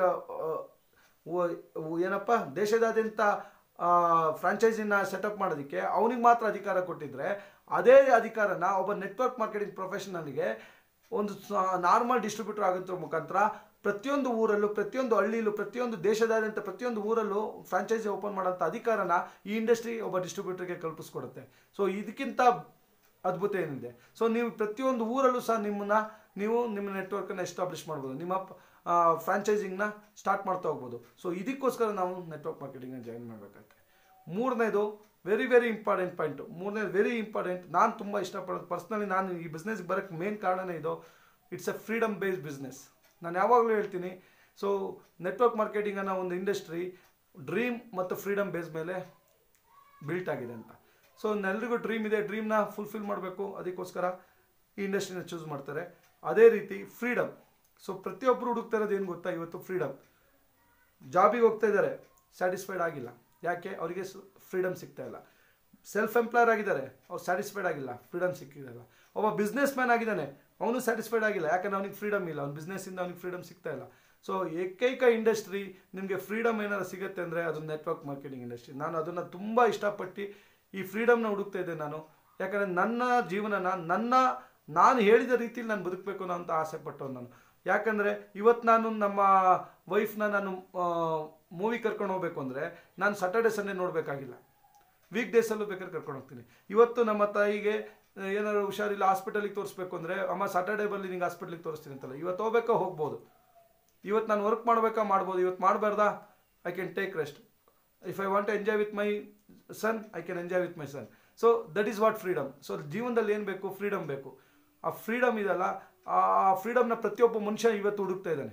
ಏನಪ್ಪ ದೇಶದಾದ್ಯಂತ ಫ್ರಾಂಚೈಸಿನ ಸೆಟಪ್ ಮಾಡೋದಕ್ಕೆ ಅವನಿಗೆ ಮಾತ್ರ ಅಧಿಕಾರ ಕೊಟ್ಟಿದ್ರೆ ಅದೇ ಅಧಿಕಾರನ ಒಬ್ಬ ನೆಟ್ವರ್ಕ್ ಮಾರ್ಕೆಟಿಂಗ್ ಪ್ರೊಫೆಷನಲ್ಗೆ ಒಂದು ನಾರ್ಮಲ್ ಡಿಸ್ಟ್ರಿಬ್ಯೂಟರ್ ಆಗೋದ್ರ ಮುಖಾಂತರ ಪ್ರತಿಯೊಂದು ಊರಲ್ಲೂ ಪ್ರತಿಯೊಂದು ಹಳ್ಳಿಲೂ ಪ್ರತಿಯೊಂದು ದೇಶದಾದ್ಯಂತ ಪ್ರತಿಯೊಂದು ಊರಲ್ಲೂ ಫ್ರಾಂಚೈಸಿ ಓಪನ್ ಮಾಡೋಂಥ ಅಧಿಕಾರನ ಈ ಇಂಡಸ್ಟ್ರಿ ಒಬ್ಬ ಡಿಸ್ಟ್ರಿಬ್ಯೂಟರ್ಗೆ ಕಲ್ಪಿಸ್ಕೊಡುತ್ತೆ ಸೊ ಇದಕ್ಕಿಂತ ಅದ್ಭುತ ಏನಿದೆ ಸೊ ನೀವು ಪ್ರತಿಯೊಂದು ಊರಲ್ಲೂ ಸಹ ನಿಮ್ಮನ್ನ ನೀವು ನಿಮ್ಮ ನೆಟ್ವರ್ಕನ್ನು ಎಸ್ಟಾಬ್ಲಿಷ್ ಮಾಡ್ಬೋದು ನಿಮ್ಮ ಫ್ರಾಂಚೈಸಿಂಗ್ನ ಸ್ಟಾರ್ಟ್ ಮಾಡ್ತಾ ಹೋಗ್ಬೋದು ಸೊ ಇದಕ್ಕೋಸ್ಕರ ನಾವು ನೆಟ್ವರ್ಕ್ ಮಾರ್ಕೆಟಿಂಗ್ನ ಜಾಯಿನ್ ಮಾಡಬೇಕಾಗುತ್ತೆ ಮೂರನೇದು ವೆರಿ ವೆರಿ ಇಂಪಾರ್ಟೆಂಟ್ ಪಾಯಿಂಟು ಮೂರನೇದು ವೆರಿ ಇಂಪಾರ್ಟೆಂಟ್ ನಾನು ತುಂಬ ಇಷ್ಟಪಡೋದು ಪರ್ಸ್ನಲಿ ನಾನು ಈ ಬಿಸ್ನೆಸ್ಗೆ ಬರೋಕ್ಕೆ ಮೇನ್ ಕಾರಣನೇ ಇದು it's a freedom based business ನಾನು ಯಾವಾಗಲೂ ಹೇಳ್ತೀನಿ ಸೊ ನೆಟ್ವರ್ಕ್ ಮಾರ್ಕೆಟಿಂಗ್ ಅನ್ನೋ ಒಂದು ಇಂಡಸ್ಟ್ರಿ ಡ್ರೀಮ್ ಮತ್ತು ಫ್ರೀಡಮ್ ಬೇಸ್ ಮೇಲೆ ಬಿಲ್ಟ್ ಆಗಿದೆ ಅಂತ ಸೊ ಎಲ್ರಿಗೂ ಡ್ರೀಮ್ ಇದೆ ಡ್ರೀಮ್ನ ಫುಲ್ಫಿಲ್ ಮಾಡಬೇಕು ಅದಕ್ಕೋಸ್ಕರ ಈ ಇಂಡಸ್ಟ್ರಿನ ಚೂಸ್ ಮಾಡ್ತಾರೆ ಅದೇ ರೀತಿ ಫ್ರೀಡಮ್ ಸೊ ಪ್ರತಿಯೊಬ್ಬರು ಹುಡುಕ್ತಾ ಇರೋದು ಏನು ಗೊತ್ತಾ ಇವತ್ತು ಫ್ರೀಡಮ್ ಜಾಬಿಗೆ ಹೋಗ್ತಾ ಇದ್ದಾರೆ ಸ್ಯಾಟಿಸ್ಫೈಡ್ ಆಗಿಲ್ಲ ಯಾಕೆ ಅವರಿಗೆ ಫ್ರೀಡಮ್ ಸಿಗ್ತಾ ಇಲ್ಲ ಸೆಲ್ಫ್ ಎಂಪ್ಲಾಯರ್ ಆಗಿದ್ದಾರೆ ಅವ್ರು ಸ್ಯಾಟಿಸ್ಫೈಡ್ ಆಗಿಲ್ಲ ಫ್ರೀಡಮ್ ಸಿಕ್ಕಿರಲ್ಲ ಒಬ್ಬ ಬಿಸ್ನೆಸ್ ಮ್ಯಾನ್ ಆಗಿದ್ದಾನೆ ಅವನು ಸ್ಯಾಟಿಸ್ಫೈಡ್ ಆಗಿಲ್ಲ ಯಾಕಂದ್ರೆ ಅವ್ನಿಗೆ ಫ್ರೀಡಮ್ ಇಲ್ಲ ಅವ್ನ ಬಿಸ್ನೆಸ್ಸಿಂದ ಅವ್ನಿಗೆ ಫ್ರೀಡಮ್ ಸಿಗ್ತಾ ಇಲ್ಲ ಸೊ ಏಕೈಕ ಇಂಡಸ್ಟ್ರಿ ನಿಮಗೆ ಫ್ರೀಡಮ್ ಏನಾರು ಸಿಗುತ್ತೆ ಅಂದರೆ ಅದು ನೆಟ್ವರ್ಕ್ ಮಾರ್ಕೆಟಿಂಗ್ ಇಂಡಸ್ಟ್ರಿ ನಾನು ಅದನ್ನು ತುಂಬ ಇಷ್ಟಪಟ್ಟು ಈ ಫ್ರೀಡಮ್ನ ಹುಡುಕ್ತಾ ಇದ್ದೆ ನಾನು ಯಾಕಂದರೆ ನನ್ನ ಜೀವನನ ನನ್ನ ನಾನು ಹೇಳಿದ ರೀತಿಯಲ್ಲಿ ನಾನು ಬದುಕಬೇಕು ಅನ್ನೋ ಅಂತ ಆಸೆ ಪಟ್ಟವನು ನಾನು ಯಾಕಂದರೆ ಇವತ್ತು ನಾನು ನಮ್ಮ ವೈಫ್ನ ನಾನು ಮೂವಿ ಕರ್ಕೊಂಡು ಹೋಗ್ಬೇಕು ಅಂದರೆ ನಾನು ಸ್ಯಾಟರ್ಡೆ ಸಂಡೇ ನೋಡಬೇಕಾಗಿಲ್ಲ ವೀಕ್ ಡೇಸಲ್ಲೂ ಬೇಕಾದ್ರೆ ಕರ್ಕೊಂಡು ಹೋಗ್ತೀನಿ ಇವತ್ತು ನಮ್ಮ ತಾಯಿಗೆ ಏನಾದ್ರು ಹುಷಾರಿಲ್ಲ ಹಾಸ್ಪಿಟಲಿಗೆ ತೋರಿಸ್ಬೇಕು ಅಂದರೆ ಅಮ್ಮ ಸ್ಯಾಟರ್ಡೇ ಬರಲಿ ನಿಂಗೆ ಹಾಸ್ಪಿಟ್ಲಿಗೆ ತೋರಿಸ್ತೀನಿ ಅಂತಲ್ಲ ಇವತ್ತು ಹೋಗ್ಬೇಕಾ ಹೋಗ್ಬೋದು ಇವತ್ತು ನಾನು ವರ್ಕ್ ಮಾಡಬೇಕಾ ಮಾಡ್ಬೋದು ಇವತ್ತು ಮಾಡಬಾರ್ದಾ I can take rest if I want enjoy with my son I can enjoy with my son so that is what freedom so ಜೀವನದಲ್ಲಿ ಏನು ಬೇಕು ಫ್ರೀಡಮ್ ಬೇಕು ಆ ಫ್ರೀಡಮ್ ಇದಲ್ಲ ಆ ಫ್ರೀಡಮ್ನ ಪ್ರತಿಯೊಬ್ಬ ಮನುಷ್ಯ ಇವತ್ತು ಹುಡುಕ್ತಾ ಇದ್ದಾನೆ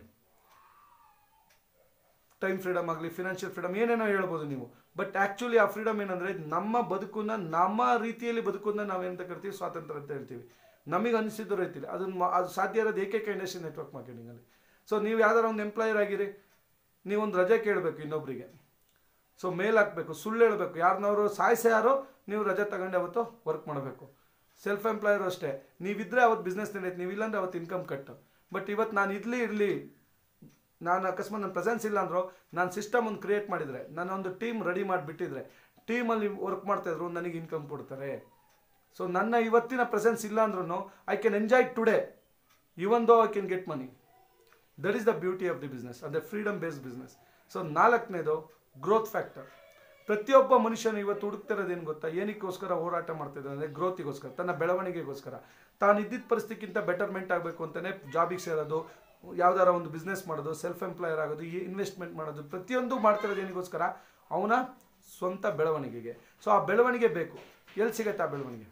ಟೈಮ್ ಫ್ರೀಡಮ್ ಆಗಲಿ ಫಿನಾನ್ಷಿಯಲ್ ಫ್ರೀಡಮ್ ಏನೇನೋ ಹೇಳ್ಬೋದು ನೀವು ಬಟ್ ಆ್ಯಕ್ಚುಲಿ ಆ ಫ್ರೀಡಮ್ ಏನಂದರೆ ನಮ್ಮ ಬದುಕನ್ನ ನಮ್ಮ ರೀತಿಯಲ್ಲಿ ಬದುಕನ್ನ ನಾವೇನಂತ ಕರಿತೀವಿ ಸ್ವಾತಂತ್ರ್ಯ ಅಂತ ಹೇಳ್ತೀವಿ ನಮಗೆ ಅನಿಸಿದ ರೀತಿಲಿ ಅದನ್ನ ಮಾ- ಅದು ಸಾಧ್ಯ ಇರೋದು ಏಕೈಕ ಇಂಡಸ್ಟ್ರಿ ನೆಟ್ವರ್ಕ್ ಮಾರ್ಕೆಟಿಂಗಲ್ಲಿ ಸೊ ನೀವು ಯಾವ್ದಾರ ಒಂದು ಎಂಪ್ಲಾಯರ್ ಆಗಿರಿ ನೀವೊಂದು ರಜೆ ಕೇಳಬೇಕು ಇನ್ನೊಬ್ಬರಿಗೆ ಸೊ ಮೇಲ್ ಹಾಕಬೇಕು ಸುಳ್ಳು ಹೇಳಬೇಕು ಯಾರನ್ನವರು ಸಾಯಿಸಿ ಯಾರೋ ನೀವು ರಜೆ ತಗೊಂಡು ಅವತ್ತು ವರ್ಕ್ ಮಾಡಬೇಕು ಸೆಲ್ಫ್ ಎಂಪ್ಲಾಯರು ಅಷ್ಟೇ ನೀವಿದ್ರೆ ಅವತ್ತು ಬಿಸ್ನೆಸ್ ನಡೆಯುತ್ತೆ ನೀವು ಇಲ್ಲಾಂದ್ರೆ ಅವತ್ತು ಇನ್ಕಮ್ ಕಟ್ಟು ಬಟ್ ಇವತ್ತು ನಾನು ಇದ್ಲಿ ಇರಲಿ ನಾನು ಅಕಸ್ಮಾತ್ ನನ್ನ ಪ್ರೆಸೆನ್ಸ್ ಇಲ್ಲ ಅಂದ್ರು ನಾನು ಸಿಸ್ಟಮ್ ಒಂದು ಕ್ರಿಯೇಟ್ ಮಾಡಿದರೆ ನಾನು ಒಂದು ಟೀಮ್ ರೆಡಿ ಮಾಡಿಬಿಟ್ಟಿದ್ರೆ ಟೀಮಲ್ಲಿ ವರ್ಕ್ ಮಾಡ್ತಾಯಿದ್ರು ನನಗೆ ಇನ್ಕಮ್ ಕೊಡ್ತಾರೆ ಸೊ ನನ್ನ ಇವತ್ತಿನ ಪ್ರೆಸೆನ್ಸ್ ಇಲ್ಲ ಅಂದ್ರೂ I can enjoy today even though I can get money that is the beauty of the business ಅಂದರೆ ಫ್ರೀಡಮ್ ಬೇಸ್ಡ್ ಬಿಸ್ನೆಸ್ ಸೊ ನಾಲ್ಕನೇದು ಗ್ರೋತ್ ಫ್ಯಾಕ್ಟರ್ ಪ್ರತಿಯೊಬ್ಬ ಮನುಷ್ಯನು ಇವತ್ತು ಹುಡುಕ್ತಿರೋದೇನು ಗೊತ್ತಾ ಏನಕ್ಕೋಸ್ಕರ ಹೋರಾಟ ಮಾಡ್ತಿದ್ದಾರೆ ಅಂದರೆ ಗ್ರೋತಿಗೋಸ್ಕರ ತನ್ನ ಬೆಳವಣಿಗೆಗೋಸ್ಕರ ತಾನು ಇದ್ದಿದ್ದ ಪರಿಸ್ಥಿತಿಗಿಂತ ಬೆಟರ್ಮೆಂಟ್ ಆಗಬೇಕು ಅಂತಲೇ ಜಾಬಿಗೆ ಸೇರೋದು ಯಾವ್ದಾರ ಒಂದು ಬಿಸ್ನೆಸ್ ಮಾಡೋದು ಸೆಲ್ಫ್ ಎಂಪ್ಲಾಯರ್ ಆಗೋದು ಈ ಇನ್ವೆಸ್ಟ್ಮೆಂಟ್ ಮಾಡೋದು ಪ್ರತಿಯೊಂದು ಮಾಡ್ತಿರೋದು ಏನಿಗೋಸ್ಕರ ಅವನ ಸ್ವಂತ ಬೆಳವಣಿಗೆಗೆ ಸೊ ಆ ಬೆಳವಣಿಗೆ ಬೇಕು ಎಲ್ಲಿ ಸಿಗತ್ತೆ ಆ ಬೆಳವಣಿಗೆ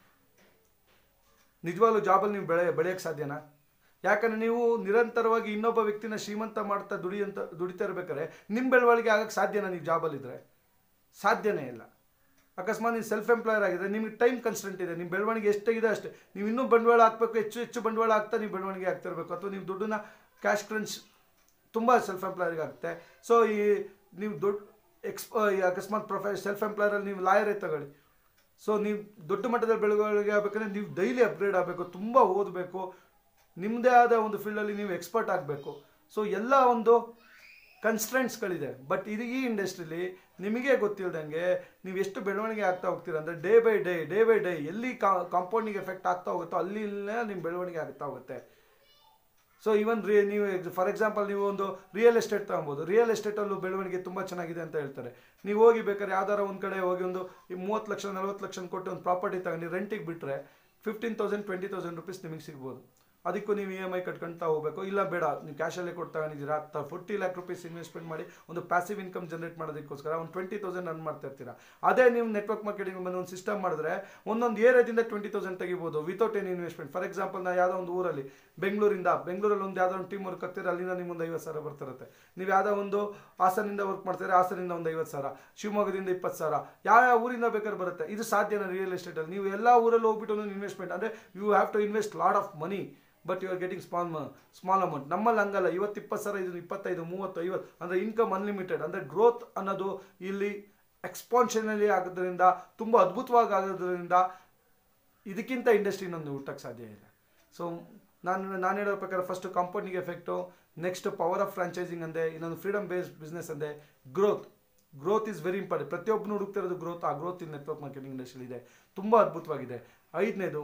ನಿಜವಾಗ್ಲೂ ಜಾಬಲ್ಲಿ ನೀವು ಬೆಳೆ ಬೆಳೆಯೋಕ್ಕೆ ಸಾಧ್ಯನಾ ಯಾಕಂದ್ರೆ ನೀವು ನಿರಂತರವಾಗಿ ಇನ್ನೊಬ್ಬ ವ್ಯಕ್ತಿನ ಶ್ರೀಮಂತ ಮಾಡ್ತಾ ದುಡಿಯಂತ ದುಡಿತಾ ಇರ್ಬೇಕಾದ್ರೆ ನಿಮ್ಮ ಬೆಳವಣಿಗೆ ಆಗಕ್ಕೆ ಸಾಧ್ಯನಾ ನೀವು ಜಾಬಲ್ಲಿದ್ದರೆ ಸಾಧ್ಯನೇ ಇಲ್ಲ ಅಕಸ್ಮಾತ್ ನೀವು ಸೆಲ್ಫ್ ಎಂಪ್ಲಾಯರ್ ಆಗಿದ್ರೆ ನಿಮಗೆ ಟೈಮ್ ಕನ್ಸ್ಟೆಂಟ್ ಇದೆ ನಿಮ್ಮ ಬೆಳವಣಿಗೆ ಎಷ್ಟಾಗಿದೆ ಅಷ್ಟೇ ನೀವು ಇನ್ನೂ ಬಂಡವಾಳ ಹಾಕಬೇಕು ಹೆಚ್ಚು ಹೆಚ್ಚು ಬಂಡವಾಳ ಆಗ್ತಾ ನೀವು ಬೆಳವಣಿಗೆ ಆಗ್ತಿರ್ಬೇಕು ಅಥವಾ ನೀವು ದುಡ್ಡನ್ನ ಕ್ಯಾಶ್ ಕ್ರಂಚ್ ತುಂಬ ಸೆಲ್ಫ್ ಎಂಪ್ಲಾಯರ್ಗೆ ಆಗುತ್ತೆ ಸೊ ಈ ನೀವು ದೊಡ್ಡ ಎಕ್ಸ್ ಈ ಅಕಸ್ಮಾತ್ ಪ್ರೊಫೆ ಸೆಲ್ಫ್ ಎಂಪ್ಲಾಯರಲ್ಲಿ ನೀವು ಲಾಯರೇ ತಗೊಳ್ಳಿ ಸೊ ನೀವು ದೊಡ್ಡ ಮಟ್ಟದಲ್ಲಿ ಬೆಳವಣಿಗೆ ಆಗಬೇಕಂದ್ರೆ ನೀವು ಡೈಲಿ ಅಪ್ಗ್ರೇಡ್ ಆಗಬೇಕು ತುಂಬ ಓದಬೇಕು ನಿಮ್ಮದೇ ಆದ ಒಂದು ಫೀಲ್ಡಲ್ಲಿ ನೀವು ಎಕ್ಸ್ಪರ್ಟ್ ಆಗಬೇಕು ಸೊ ಎಲ್ಲ ಒಂದು ಕನ್ಸ್ಟ್ರೆಂಟ್ಸ್ಗಳಿದೆ ಬಟ್ ಇದು ಈ ಇಂಡಸ್ಟ್ರಿಲಿ ನಿಮಗೆ ಗೊತ್ತಿಲ್ದಂಗೆ ನೀವು ಎಷ್ಟು ಬೆಳವಣಿಗೆ ಆಗ್ತಾ ಹೋಗ್ತೀರ ಅಂದರೆ day by day day by day ಎಲ್ಲಿ ಕಾಂಪೌಂಡಿಂಗ್ ಎಫೆಕ್ಟ್ ಆಗ್ತಾ ಹೋಗುತ್ತೋ ಅಲ್ಲಿ ನಿಮ್ಮ ಬೆಳವಣಿಗೆ ಆಗ್ತಾ ಹೋಗುತ್ತೆ ಸೊ ಇವನ್ ರೀ ನೀವು ಫಾರ್ ಎಕ್ಸಾಂಪಲ್ ನೀವು ಒಂದು ರಿಯಲ್ ಎಸ್ಟೇಟ್ ತಗೊಬೋದು ರಿಯಲ್ ಎಸ್ಟೇಟಲ್ಲೂ ಬೆಳವಣಿಗೆ ತುಂಬ ಚೆನ್ನಾಗಿದೆ ಅಂತ ಹೇಳ್ತಾರೆ ನೀವು ಹೋಗಿ ಬೇಕಾದ್ರೆ ಯಾವ್ದಾರ ಒಂದು ಕಡೆ ಹೋಗಿ ಒಂದು ಈ ಮೂವತ್ತು ಲಕ್ಷ ನಲ್ವತ್ತು ಲಕ್ಷ ಕೊಟ್ಟು ಒಂದು ಪ್ರಾಪರ್ಟಿ ತಗೊಂಡು ರೆಂಟಿಗೆ ಬಿಟ್ಟರೆ fifteen thousand twenty thousand rupees ನಿಮಗೆ ಸಿಗ್ಬೋದು ಅದಕ್ಕೂ ನೀವು ಇ ಎಮ್ ಐ ಕಟ್ಕೊಳ್ತಾ ಹೋಗಬೇಕು ಇಲ್ಲ ಬೇಡ ನೀವು ಕ್ಯಾಶಲ್ಲೇ ಕೊಟ್ಟು ತಗೊಂಡಿದ್ದೀರಾ ಫೋರ್ಟಿ ಲ್ಯಾಕ್ ರುಪೀಸ್ ಇನ್ವೆಸ್ಟ್ಮೆಂಟ್ ಮಾಡಿ ಒಂದು ಪ್ಯಾಸಿವ್ ಇನ್ಕಮ್ ಜನರೇಟ್ ಮಾಡೋದಕ್ಕೋಸ್ಕರ ಒಂದು ಟ್ವೆಂಟಿ ತೌಸಂಡ್ ಅರ್ನ್ ಮಾಡ್ತಾ ಇರ್ತೀರಾ ಅದೇ ನೀವು ನೆಟ್ವರ್ಕ್ ಮಾರ್ಕೆಟಿಂಗ್ ಬಂದು ಒಂದು ಸಿಸ್ಟಮ್ ಮಾಡಿದ್ರೆ ಒಂದೊಂದು ಏರಿಯಾದಿಂದ ಟ್ವೆಂಟಿ ತೌಸಂಡ್ ತೆಗಿಬೋದು without any investment for example ನಾ ಯಾವುದೋ ಒಂದು ಊರಲ್ಲಿ ಬೆಂಗಳೂರಿಂದ ಬೆಂಗಳೂರಲ್ಲಿ ಒಂದು ಯಾವುದೋ ಒಂದು ಟೀಮ್ ವರ್ಕ್ ಆಗ್ತೀರ ಅಲ್ಲಿಂದ ನಿಮ್ಗೊಂದು ಐವತ್ತು ಸಾವಿರ ಬರ್ತಿರುತ್ತೆ ನೀವು ಯಾವುದೋ ಒಂದು ಹಾಸನಿಂದ ವರ್ಕ್ ಮಾಡ್ತಾರೆ ಹಾಸನಿಂದ ಒಂದು ಐವತ್ತು ಸಾವಿರ ಶಿವಮೊಗ್ಗದಿಂದ ಇಪ್ಪತ್ತು ಸಾವಿರ ಯಾವ ಯಾವ ಊರಿಂದ ಬೇಕಾದ್ರೆ ಬರುತ್ತೆ ಇದು ಸಾಧ್ಯನ ರಿಯಲ್ ಎಸ್ಟೇಟಲ್ಲಿ ನೀವು ಎಲ್ಲ ಊರಲ್ಲಿ ಹೋಗ್ಬಿಟ್ಟು ಒಂದು ಇನ್ವೆಸ್ಟ್ಮೆಂಟ್ ಅಂದರೆ you have to invest lot of money but you are getting small small amount ನಮ್ಮಲ್ಲಿ ಹಂಗಲ್ಲ ಇವತ್ತು ಇಪ್ಪತ್ತು ಸಾವಿರ ಇದು ಇಪ್ಪತ್ತೈದು ಮೂವತ್ತು ಐವತ್ತು ಅಂದರೆ ಇನ್ಕಮ್ ಅನ್ಲಿಮಿಟೆಡ್ ಅಂದರೆ ಗ್ರೋತ್ ಅನ್ನೋದು ಇಲ್ಲಿ ಎಕ್ಸ್ಪಾನ್ಷನಲಿ ಆಗೋದ್ರಿಂದ ತುಂಬ ಅದ್ಭುತವಾಗಿ ಆಗೋದ್ರಿಂದ ಇದಕ್ಕಿಂತ ಇಂಡಸ್ಟ್ರಿ ಇನ್ನೊಂದು ಹುಟ್ಟಕ್ಕೆ ಸಾಧ್ಯ ಇಲ್ಲ ಸೊ ನಾನು ನಾನು ಹೇಳೋ ಪ್ರಕಾರ ಫಸ್ಟ್ ಕಂಪನಿಗೆ effect next power of franchising ಅಂದೆ ಇನ್ನೊಂದು ಫ್ರೀಡಮ್ ಬೇಸ್ಡ್ ಬಿಸ್ನೆಸ್ ಅಂದೆ growth growth is very important ಪ್ರತಿಯೊಬ್ಬನು ಹುಡುಕ್ತಿರೋದು ಗ್ರೋತ್ ಆ growth in network marketing industry ಇದೆ ತುಂಬ ಅದ್ಭುತವಾಗಿದೆ ಐದನೇದು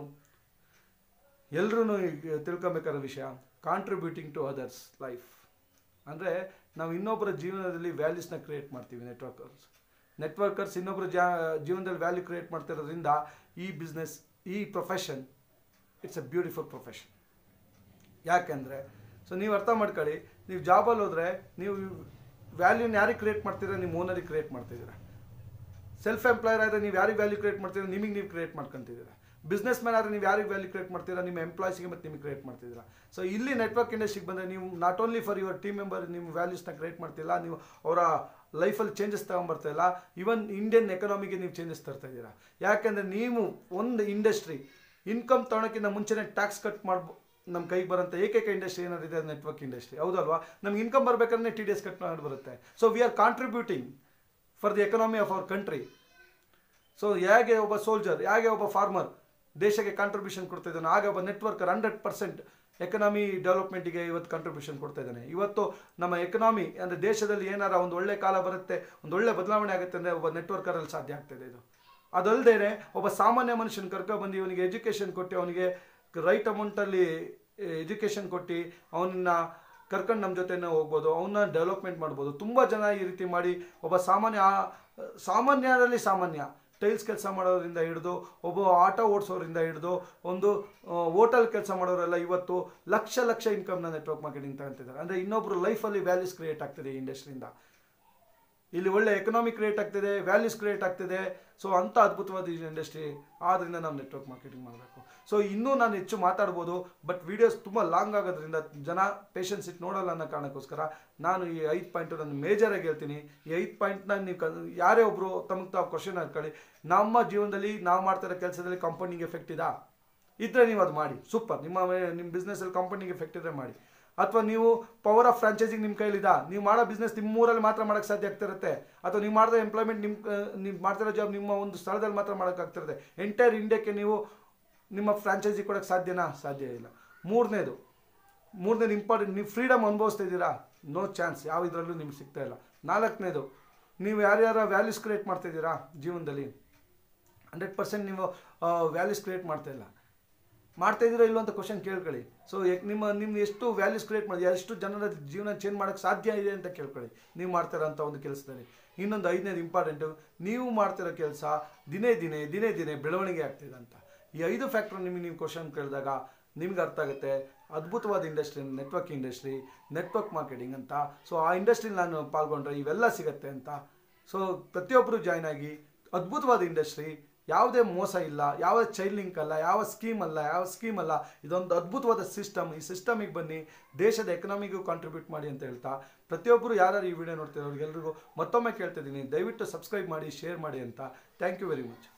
ಎಲ್ಲರೂ ಈಗ ತಿಳ್ಕೊಬೇಕಾದ ವಿಷಯ ಕಾಂಟ್ರಿಬ್ಯೂಟಿಂಗ್ ಟು ಅದರ್ಸ್ ಲೈಫ್ ಅಂದರೆ ನಾವು ಇನ್ನೊಬ್ಬರ ಜೀವನದಲ್ಲಿ ವ್ಯಾಲ್ಯೂಸ್ನ ಕ್ರಿಯೇಟ್ ಮಾಡ್ತೀವಿ ನೆಟ್ವರ್ಕರ್ಸ್ ನೆಟ್ವರ್ಕರ್ಸ್ ಇನ್ನೊಬ್ಬರ ಜಾ ಜೀವನದಲ್ಲಿ ವ್ಯಾಲ್ಯೂ ಕ್ರಿಯೇಟ್ ಮಾಡ್ತಿರೋದ್ರಿಂದ ಈ ಬಿಸ್ನೆಸ್ ಈ profession it's a beautiful profession ಯಾಕೆಂದರೆ ಸೊ ನೀವು ಅರ್ಥ ಮಾಡ್ಕೊಳ್ಳಿ ನೀವು ಜಾಬಲ್ಲಿ ಹೋದರೆ ನೀವು ವ್ಯಾಲ್ಯೂನ ಯಾರಿಗೆ ಕ್ರಿಯೇಟ್ ಮಾಡ್ತೀರಾ ನಿಮ್ಮ ಓನರಿಗೆ ಕ್ರಿಯೇಟ್ ಮಾಡ್ತಿದ್ದೀರಾ ಸೆಲ್ಫ್ ಎಂಪ್ಲಾಯರ್ ಆದರೆ ನೀವು ಯಾರಿಗೆ ವ್ಯಾಲ್ಯೂ ಕ್ರಿಯೇಟ್ ಮಾಡ್ತೀರಾ ನಿಮಗೆ ನೀವು ಕ್ರಿಯೇಟ್ ಮಾಡ್ಕೊತಿದ್ದೀರಾ ಬಿಸ್ನೆಸ್ ಮ್ಯಾನ್ ಆದರೆ ನೀವು ಯಾರಿಗೆ ವ್ಯಾಲ್ಯೂ ಕ್ರಿಯೇಟ್ ಮಾಡ್ತೀರಾ ನಿಮ್ಮ ಎಂಪ್ಲಾಯ್ಸಿಗೆ ಮತ್ತು ನಿಮಗೆ ಕ್ರಿಯೇಟ್ ಮಾಡ್ತಿದ್ದೀರಾ ಸೊ ಇಲ್ಲಿ ನೆಟ್ವರ್ಕ್ ಇಂಡಸ್ಟ್ರಿಗೆ ಬಂದರೆ ನೀವು not only for your team member ನೀವು ವ್ಯಾಲ್ಯೂಸ್ನ ಕ್ರಿಯೇಟ್ ಮಾಡ್ತಿಲ್ಲ ನೀವು ಅವರ ಲೈಫಲ್ಲಿ ಚೇಂಜಸ್ ತಗೊಂಬರ್ತಾ ಇಲ್ಲ ಇವನ್ ಇಂಡಿಯನ್ ಎಕನಾಮಿಗೆ ನೀವು ಚೇಂಜಸ್ ತರ್ತಾ ಇದ್ದೀರಾ ಯಾಕೆಂದರೆ ನೀವು ಒಂದು ಇಂಡಸ್ಟ್ರಿ ಇನ್ಕಮ್ ತೊಗೊಳಕ್ಕಿಂತ ಮುಂಚೆನೇ ಟ್ಯಾಕ್ಸ್ ಕಟ್ ಮಾಡ್ಬೋ ನಮ್ಮ ಕೈಗೆ ಬರೋಂಥ ಏಕೈಕ ಇಂಡಸ್ಟ್ರಿ ಏನಾದಿದೆ ಅದು ನೆಟ್ವರ್ಕ್ ಇಂಡಸ್ಟ್ರಿ ಹೌದಲ್ವಾ ನಮ್ಗೆ ಇನ್ಕಮ್ ಬರಬೇಕಂದ್ರೆ ಟಿ ಡಿ ಎಸ್ ಕಟ್ ಮಾಡಿ ಬರುತ್ತೆ so we are contributing for the economy of our country so ಹೇಗೆ ಒಬ್ಬ ಸೋಲ್ಜರ್ ಹೇಗೆ ಒಬ್ಬ ಫಾರ್ಮರ್ ದೇಶಕ್ಕೆ ಕಾಂಟ್ರಿಬ್ಯೂಷನ್ ಕೊಡ್ತಾ ಇದ್ದಾನೆ ಹಾಗೆ ಒಬ್ಬ ನೆಟ್ವರ್ಕರ್ ಹಂಡ್ರೆಡ್ ಪರ್ಸೆಂಟ್ ಎಕನಾಮಿ ಡೆವಲಪ್ಮೆಂಟಿಗೆ ಇವತ್ತು ಕಾಂಟ್ರಿಬ್ಯೂಷನ್ ಕೊಡ್ತಾ ಇದ್ದಾನೆ ಇವತ್ತು ನಮ್ಮ ಎಕನಾಮಿ ಅಂದರೆ ದೇಶದಲ್ಲಿ ಏನಾರ ಒಂದು ಒಳ್ಳೆ ಕಾಲ ಬರುತ್ತೆ ಒಂದು ಒಳ್ಳೆ ಬದಲಾವಣೆ ಆಗುತ್ತೆ ಅಂದರೆ ಒಬ್ಬ ನೆಟ್ವರ್ಕರಲ್ಲಿ ಸಾಧ್ಯ ಆಗ್ತಿದೆ ಇದು ಅದಲ್ಲದೆ ಒಬ್ಬ ಸಾಮಾನ್ಯ ಮನುಷ್ಯನ ಕರ್ಕೊಬಂದು ಇವನಿಗೆ ಎಜುಕೇಷನ್ ಕೊಟ್ಟು ಅವನಿಗೆ ರೈಟ್ ಅಮೌಂಟಲ್ಲಿ ಎಜುಕೇಷನ್ ಕೊಟ್ಟು ಅವನನ್ನ ಕರ್ಕೊಂಡು ನಮ್ಮ ಜೊತೆನೇ ಹೋಗ್ಬೋದು ಅವನ್ನ ಡೆವಲಪ್ಮೆಂಟ್ ಮಾಡ್ಬೋದು ತುಂಬ ಜನ ಈ ರೀತಿ ಮಾಡಿ ಒಬ್ಬ ಸಾಮಾನ್ಯ ಸಾಮಾನ್ಯರಲ್ಲಿ ಸಾಮಾನ್ಯ ಟೈಲ್ಸ್ ಕೆಲಸ ಮಾಡೋದ್ರಿಂದ ಹಿಡಿದು ಒಬ್ಬ ಆಟೋ ಓಡಿಸೋರಿಂದ ಹಿಡಿದು ಒಂದು ಹೋಟೆಲ್ ಕೆಲಸ ಮಾಡೋರೆಲ್ಲ ಇವತ್ತು ಲಕ್ಷ ಲಕ್ಷ ಇನ್ಕಮ್ನ ನೆಟ್ವರ್ಕ್ ಮಾರ್ಕೆಟಿಂಗ್ ತಗೊಂತಿದ್ದಾರೆ ಅಂದರೆ ಇನ್ನೊಬ್ರು ಲೈಫಲ್ಲಿ ವ್ಯಾಲ್ಯೂಸ್ ಕ್ರಿಯೇಟ್ ಆಗ್ತಿದೆ ಈ ಇಂಡಸ್ಟ್ರಿಯಿಂದ ಇಲ್ಲಿ ಒಳ್ಳೆ ಎಕನಾಮಿಕ್ ಕ್ರಿಯೇಟ್ ಆಗ್ತಿದೆ ವ್ಯಾಲ್ಯೂಸ್ ಕ್ರಿಯೇಟ್ ಆಗ್ತಿದೆ ಸೊ ಅಂಥ ಅದ್ಭುತವಾದ ಇಂಡಸ್ಟ್ರಿ ಆದ್ದರಿಂದ ನಾವು ನೆಟ್ವರ್ಕ್ ಮಾರ್ಕೆಟಿಂಗ್ ಮಾಡಬೇಕು ಸೊ ಇನ್ನೂ ನಾನು ಹೆಚ್ಚು ಮಾತಾಡ್ಬೋದು ಬಟ್ ವಿಡಿಯೋಸ್ ತುಂಬ ಲಾಂಗ್ ಆಗೋದ್ರಿಂದ ಜನ ಪೇಷನ್ಸ್ ಇಟ್ಟು ನೋಡಲ್ಲ ಅನ್ನೋ ಕಾರಣಕ್ಕೋಸ್ಕರ ನಾನು ಈ ಐದು ಪಾಯಿಂಟು ನಾನು ಮೇಜರಾಗಿ ಹೇಳ್ತೀನಿ ಈ ಐದು ಪಾಯಿಂಟ್ನ ನೀವು ಕ ಯಾರೇ ಒಬ್ಬರು ತಮಗೆ ತಾವು ಕ್ವಶನ್ ಹಾಕೊಳ್ಳಿ ನಮ್ಮ ಜೀವನದಲ್ಲಿ ನಾವು ಮಾಡ್ತಿರೋ ಕೆಲಸದಲ್ಲಿ ಕಂಪನಿಗೆ ಎಫೆಕ್ಟ್ ಇದಾ ಇದ್ರೆ ನೀವು ಅದು ಮಾಡಿ ಸೂಪರ್ ನಿಮ್ಮ ಮೇ- ನಿಮ್ಮ ಬಿಸ್ನೆಸ್ಸಲ್ಲಿ ಕಂಪನಿಗೆ ಎಫೆಕ್ಟ್ ಇದ್ರೆ ಮಾಡಿ ಅಥವಾ ನೀವು ಪವರ್ ಆಫ್ ಫ್ರಾಂಚೈಸಿಂಗ್ ನಿಮ್ಮ ಕೈಲಿದಾ ನೀವು ಮಾಡೋ ಬಿಸ್ನೆಸ್ ನಿಮ್ಮ ಊರಲ್ಲಿ ಮಾತ್ರ ಮಾಡೋಕ್ಕೆ ಸಾಧ್ಯ ಆಗ್ತಿರುತ್ತೆ ಅಥವಾ ನೀವು ಮಾಡಿದ ಎಂಪ್ಲಾಯ್ಮೆಂಟ್ ನಿಮ್ಮ ನೀವು ಮಾಡ್ತಿರೋ ಜಾಬ್ ನಿಮ್ಮ ಒಂದು ಸ್ಥಳದಲ್ಲಿ ಮಾತ್ರ ಮಾಡೋಕ್ಕಾಗ್ತಿರುತ್ತೆ ಎಂಟೈರ್ ಇಂಡಿಯಾಕ್ಕೆ ನೀವು ನಿಮ್ಮ ಫ್ರಾಂಚೈಸಿ ಕೊಡೋಕ್ಕೆ ಸಾಧ್ಯನಾ ಸಾಧ್ಯ ಇಲ್ಲ ಮೂರನೇದು ಮೂರನೇದು ಇಂಪಾರ್ಟೆಂಟ್ ನೀವು ಫ್ರೀಡಮ್ ಅನುಭವಿಸ್ತಾ ಇದ್ದೀರಾ ನೋ ಚಾನ್ಸ್ ಯಾವ ಇದರಲ್ಲೂ ನಿಮ್ಗೆ ಸಿಗ್ತಾ ಇಲ್ಲ ನಾಲ್ಕನೇದು ನೀವು ಯಾರ್ಯಾರ ವ್ಯಾಲ್ಯೂಸ್ ಕ್ರಿಯೇಟ್ ಮಾಡ್ತಾ ಇದ್ದೀರಾ ಜೀವನದಲ್ಲಿ ಹಂಡ್ರೆಡ್ ಪರ್ಸೆಂಟ್ ನೀವು ವ್ಯಾಲ್ಯೂಸ್ ಕ್ರಿಯೇಟ್ ಮಾಡ್ತಾ ಇಲ್ಲ ಮಾಡ್ತಾ ಇದ್ದೀರಾ ಇಲ್ಲೋ ಅಂತ ಕ್ವಶನ್ ಕೇಳ್ಕೊಳ್ಳಿ ಸೊ ನಿಮ್ಮ ನಿಮ್ಮ ಎಷ್ಟು ವ್ಯಾಲ್ಯೂಸ್ ಕ್ರಿಯೇಟ್ ಮಾಡಿ ಎಷ್ಟು ಜನರ ಜೀವನ ಚೇಂಜ್ ಮಾಡೋಕ್ಕೆ ಸಾಧ್ಯ ಇದೆ ಅಂತ ಕೇಳ್ಕೊಳ್ಳಿ ನೀವು ಮಾಡ್ತಿರೋಂಥ ಒಂದು ಕೆಲಸದಲ್ಲಿ ಇನ್ನೊಂದು ಐದನೇದು ಇಂಪಾರ್ಟೆಂಟು ನೀವು ಮಾಡ್ತಿರೋ ಕೆಲಸ ದಿನೇ ದಿನೇ ದಿನೇ ದಿನೇ ಬೆಳವಣಿಗೆ ಆಗ್ತಿದೆ ಅಂತ ಈ ಐದು ಫ್ಯಾಕ್ಟ್ರ್ ನಿಮಗೆ ನೀವು ಕ್ವಶನ್ ಕೇಳಿದಾಗ ನಿಮ್ಗೆ ಅರ್ಥ ಆಗುತ್ತೆ ಅದ್ಭುತವಾದ industry network industry network marketing ಅಂತ ಸೊ ಆ ಇಂಡಸ್ಟ್ರಿಲಿ ನಾನು ಪಾಲ್ಗೊಂಡ್ರೆ ಇವೆಲ್ಲ ಸಿಗುತ್ತೆ ಅಂತ ಸೊ ಪ್ರತಿಯೊಬ್ಬರು ಜಾಯ್ನ್ ಆಗಿ ಅದ್ಭುತವಾದ ಇಂಡಸ್ಟ್ರಿ ಯಾವುದೇ ಮೋಸ ಇಲ್ಲ ಯಾವ ಚೈಲ್ಡ್ ಲಿಂಕ್ ಅಲ್ಲ ಯಾವ ಸ್ಕೀಮ್ ಅಲ್ಲ ಯಾವ ಸ್ಕೀಮ್ ಅಲ್ಲ ಇದೊಂದು ಅದ್ಭುತವಾದ ಸಿಸ್ಟಮ್ ಈ ಸಿಸ್ಟಮಿಗೆ ಬನ್ನಿ ದೇಶದ ಎಕನಾಮಿಗೂ ಕಾಂಟ್ರಿಬ್ಯೂಟ್ ಮಾಡಿ ಅಂತ ಹೇಳ್ತಾ ಪ್ರತಿಯೊಬ್ಬರು ಯಾರು ಈ ವಿಡಿಯೋ ನೋಡ್ತಿರೋ ಅವ್ರಿಗೆಲ್ರಿಗೂ ಮತ್ತೊಮ್ಮೆ ಕೇಳ್ತಿದ್ದೀನಿ ದಯವಿಟ್ಟು ಸಬ್ಸ್ಕ್ರೈಬ್ ಮಾಡಿ ಶೇರ್ ಮಾಡಿ ಅಂತ ಥ್ಯಾಂಕ್ ಯು ವೆರಿ ಮಚ್